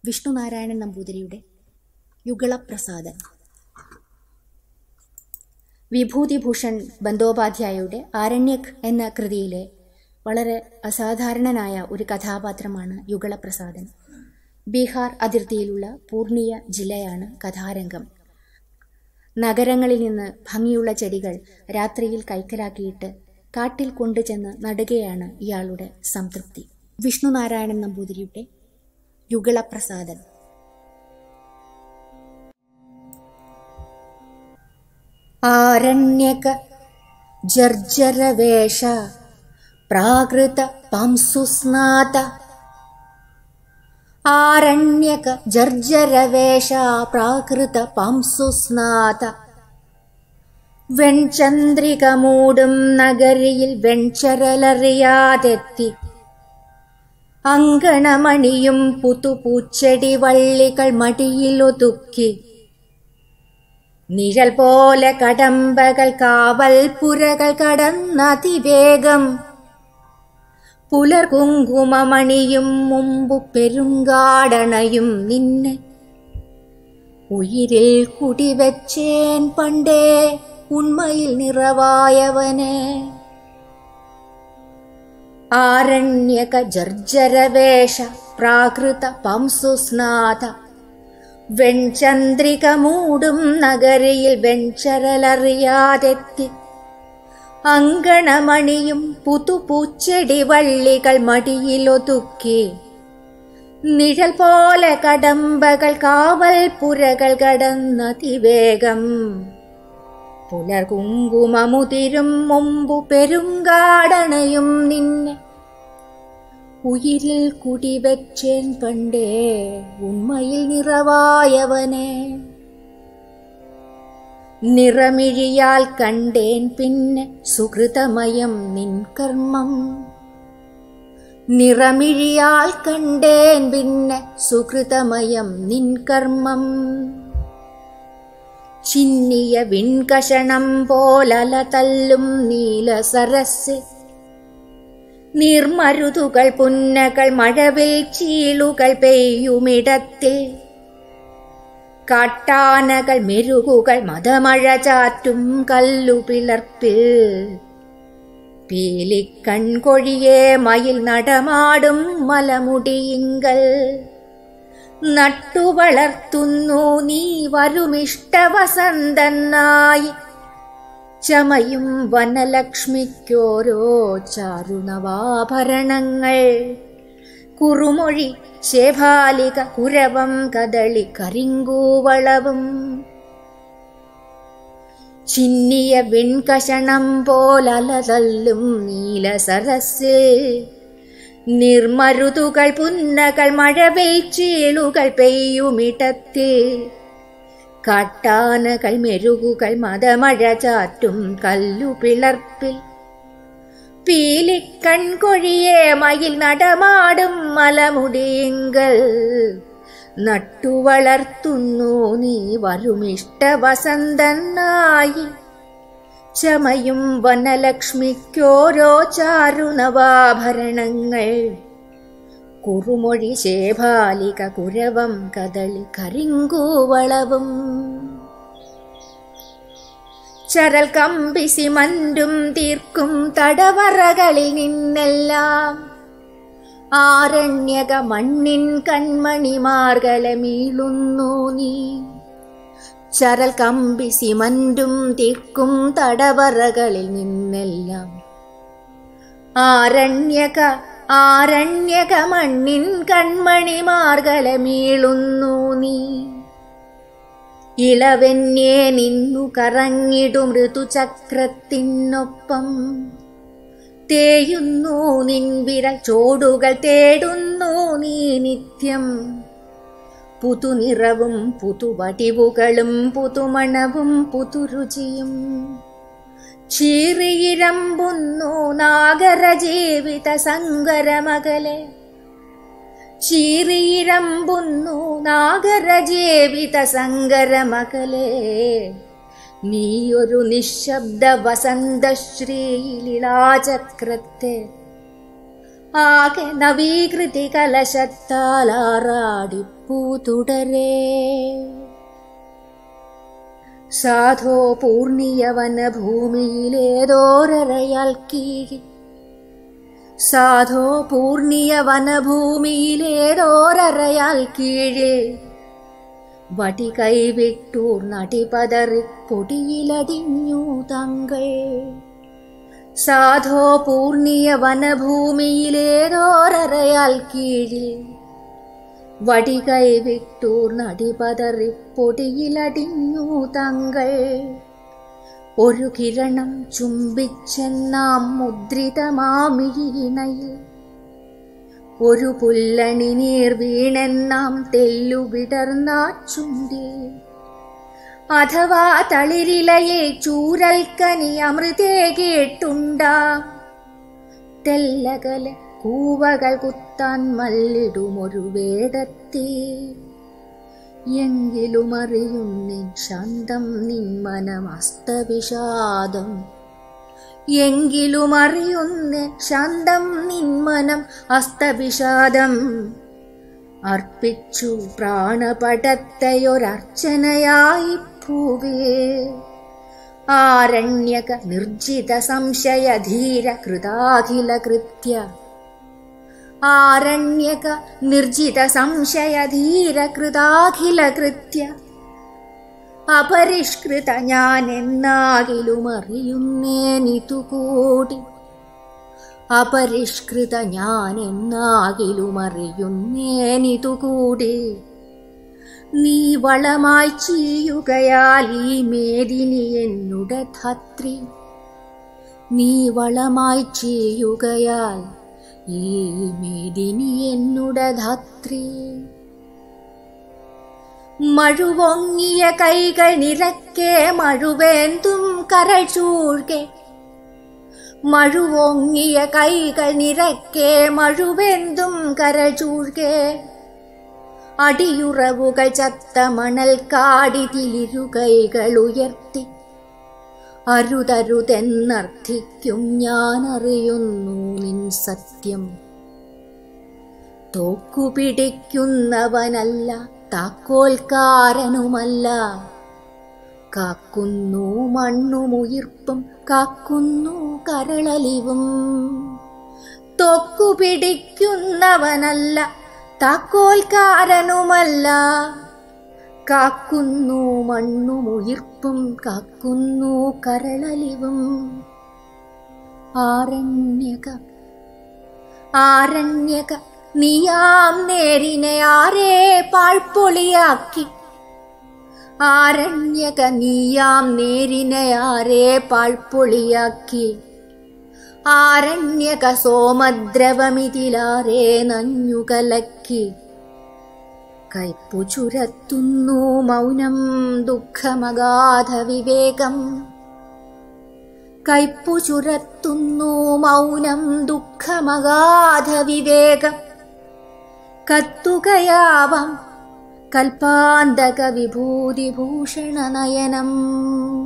വിഷ്ണുനാരായണൻ നമ്പൂതിരിയുടെ യുഗളപ്രസാദൻ വിഭൂതിഭൂഷൺ ബന്ദോപാധ്യായയുടെ ആരണ്യക് എന്ന കൃതിയിലെ വളരെ അസാധാരണനായ ഒരു കഥാപാത്രമാണ് യുഗളപ്രസാദൻ ബീഹാർ അതിർത്തിയിലുള്ള പൂർണിയ ജില്ലയാണ് കഥാരംഗം നഗരങ്ങളിൽ നിന്ന് ഭംഗിയുള്ള ചെടികൾ രാത്രിയിൽ കൈക്കലാക്കിയിട്ട് കാട്ടിൽ കൊണ്ടുചെന്ന് നടുകയാണ് ഇയാളുടെ സംതൃപ്തി വിഷ്ണുനാരായണൻ നമ്പൂതിരിയുടെ യുഗളപ്രസാദൻ ആരണ്യക ജർജരവേഷ പ്രാകൃത പംസുസ്നാത ആരണ്യക ജർജരവേഷ പ്രാകൃത പംസുസ്നാത വെൺചന്ദ്രിക മൂടും നഗരിയിൽ വെൺചരലറിയാതെത്തി അങ്കണമണിയും പുതുപൂച്ചെടി വള്ളികൾ മടിയിലൊതുക്കി നിഴൽ പോലെ കടമ്പകൾ കാവൽ പുരകൾ കടന്നതിവേഗം പുലർകുങ്കുമമണിയും മുമ്പു പെരുങ്കാടണയും നിന്നെ ഉയിരിൽ കുടിവെച്ചേൻ പണ്ടേ ഉണ്മയിൽ നിറവായവനെ ആരണ്യക ജർജരവേഷ പ്രാകൃത പംസുസ്നാഥ വെൺചന്ദ്രിക മൂടും നഗരിയിൽ വെൺചരലറിയാതെത്തി അങ്കണമണിയും പുതുപൂച്ചെടി വള്ളികൾ മടിയിലൊതുക്കി നിഴൽ പോലെ കടമ്പകൾ കാവൽ പുരകൾ കടന്നതിവേഗം പുലർകുങ്കുമമുതിരും മുമ്പു പെരുങ്കാടണയും നിന്നെ ഉയിരിൽ കുടിവെച്ചേൻ പണ്ടേ ഉണ്മയിൽ നിറവായവനെ നിറമിഴിയാൽ കണ്ടേൻ പിന്നെ സുഹൃതമയം നിൻ കർമ്മം നിറമിഴിയാൽ കണ്ടേൻ പിന്നെ സുഹൃതമയം നിൻ കർമ്മം ചിന്നിയ വിൺകഷണം പോലല തല്ലും നീല സരസ് നീർമരുതുകൾ പുന്നകൾ മഴവിൽ ചീളുകൾ പെയ്യുമിടത്തിൽ കാട്ടാനകൾ മെരുകുകൾ മതമഴ ചാറ്റും കല്ലുപിളർപ്പിൽ പീലിക്കൺകൊഴിയെ മയിൽ നടമാടും മലമുടിയിങ്കൽ നട്ടുവളർത്തുന്നു നീ വരുമിഷ്ടവസന്തനായി ചമയും വനലക്ഷ്മിക്കോരോ ചാരുണവാഭരണങ്ങൾ കുറുമൊഴി ശേഭാലിക കുരവം കദളി കരിങ്കൂവളവും ചിന്നിയ വിൺകഷണം പോലലതല്ലും നീല സരസ് നിർമരുതുകൾ പുന്നകൾ മഴവിൽ ചീളുകൾ പെയ്യുമിടത്തിൽ കാട്ടാനകൾ മെരുകുകൾ മതമഴ ചാറ്റും കല്ലുപിളർപ്പിൽ പീലിക്കൺകൊഴിയെ മയിൽ നടമാടും മലമുടിയങ്കൽ നട്ടുവളർത്തുന്നു നീ വരുമിഷ്ടവസന്തനായി ചമയും വനലക്ഷ്മിക്കോരോ ചാരുനവാഭരണങ്ങൾ കുറുമൊഴി ശേഭാലിക കുരവം കദളി കരിങ്കൂവളവും ചരൽ കമ്പി സിമന്റും തീർക്കും തടവറകളിൽ നിന്നെല്ലാം ആരണ്യക മണ്ണിൻ കൺമണിമാർഗലമീളുന്നു നീ ചരൽ കമ്പി സിമന്റും തീർക്കും തടവറകളിൽ നിന്നെല്ലാം ആരണ്യക ആരണ്യക മണ്ണിൻ കൺമണിമാർഗലമീളുന്നു നീ ഇളവെന്നേ നിന്നു കറങ്ങിടും ഋതുചക്രത്തിനൊപ്പം തേയുന്നു നിൻ വിരൽ ചോടുകൾ തേടുന്നു നീ നിത്യം പുതുനിറവും പുതുവടിവുകളും പുതുമണവും പുതുരുചിയും ചീറിയിരമ്പുന്നു നാഗര ജീവിത സങ്കരമകലെ ചീറിയിരമ്പുന്നു നാഗര ജീവിത സങ്കരമകലെ നീയൊരു നിശബ്ദ വസന്തശ്രീലിളാചക്രത്തെ ആകെ നവീകൃതി കലശത്താലാറാടി നടപ്പു തുടരേ സാധോ പൂർണിയവന ഭൂമിയിലേതോരറയാൽ കീഴി സാധോ പൂർണിയവന ഭൂമിയിലേതോരറയാൽ കീഴിൽ വടി കൈവിട്ടൂർ നടിപതറി പൊടിയിലടിഞ്ഞു തങ്ങൾ സാധോ പൂർണിയ വനഭൂമിയിലേതോരറയാൽ കീഴിൽ വടി കൈവിട്ടൂർ നടിപതറി പൊടിയിലടിഞ്ഞു തങ്ങൾ ഒരു കിരണം ചുംബിച്ചെന്നാം മുദ്രിതമാമിഴിയിണയിൽ ഒരു പുല്ലണി നീർ വീണെന്നാം തെല്ലു വിടർന്ന ചുണ്ടിൽ അഥവാ തളിരിലയെ ചൂരൽക്കനി അമൃതേ കേട്ടുണ്ടാം തെല്ലകലെ കൂവകൾ കുത്താൻ മല്ലിടുമൊരു വേടത്തെ എങ്കിലും അറിയുന്നിൻ ശാന്തം നിന്മനം അസ്തവിഷാദം എങ്കിലും അറിയുന്ന ശാന്തം നിന്മനം അസ്തവിഷാദം അർപ്പിച്ചു പ്രാണപടത്തെയൊരർച്ചനയായി ഭൂവേ ആരണ്യക നിർജിത സംശയ ധീര കൃതാഖില കൃത്യ ആരണ്യക നിർജിത സംശയ ധീര കൃതാഖില കൃത്യ അപരിഷ്കൃത ഞാൻ എന്നാകിലും അറിയുന്നേനിതു കൂടി അപരിഷ്കൃത ഞാൻ എന്നാകിലും അറിയുന്നേനിതു കൂടി നീ വളമായി ചെയ്യുകയാൽ ഈ മേദിനി എന്നുടെ ധാത്രി നീ വളമായി ചെയ്യുകയാൽ ഈ മേദിനി എന്നുടെ ധാത്രി മഴുവൊങ്ങിയ കൈകൾ നിറക്കെ മഴുവേന്തും കരൾ ചൂഴ്കെ മഴുവൊങ്ങിയ കൈകൾ നിറക്കെ മഴുവെന്തും കരൾ ചൂഴ്കെ അടിയുറവുകൾ ചത്ത മണൽ കാടിതിലിരു കൈകൾ ഉയർത്തി അരുതരുതെന്നർത്ഥിക്കും ഞാൻ അറിയുന്നു നിൻ സത്യം തോക്കുപിടിക്കുന്നവനല്ല താക്കോൽക്കാരനുമല്ല കാക്കുന്നു മണ്ണുമുയിർപ്പും കാക്കുന്നു കരളലിവും തൊക്കുപിടിക്കുന്നവനല്ല താക്കോൽക്കാരനുമല്ല കാക്കുന്നു മണ്ണുമുയിർപ്പും കാക്കുന്നു കരളലിവും ആരണ്യക ആരണ്യക നീയാം നേരിനെ ആരേ പാഴ്പ്പൊളിയാക്കി ആരണ്യക നീയാം നേരിനെ ആരേ പാഴ്പ്പൊളിയാക്കി ആരണ്യക സോമദ്രവമിതിലാരേ നഞ്ഞുകലക്കി കൈപ്പു ചുരത്തുന്നു മൗനം ദുഃഖമഗാധ വിവേകം കൈപ്പു ചുരത്തുന്നു മൗനം ദുഃഖമഗാധ വിവേകം കത്തുകയാവാം കൽപ്പാന്തക വിഭൂതിഭൂഷണ നയനം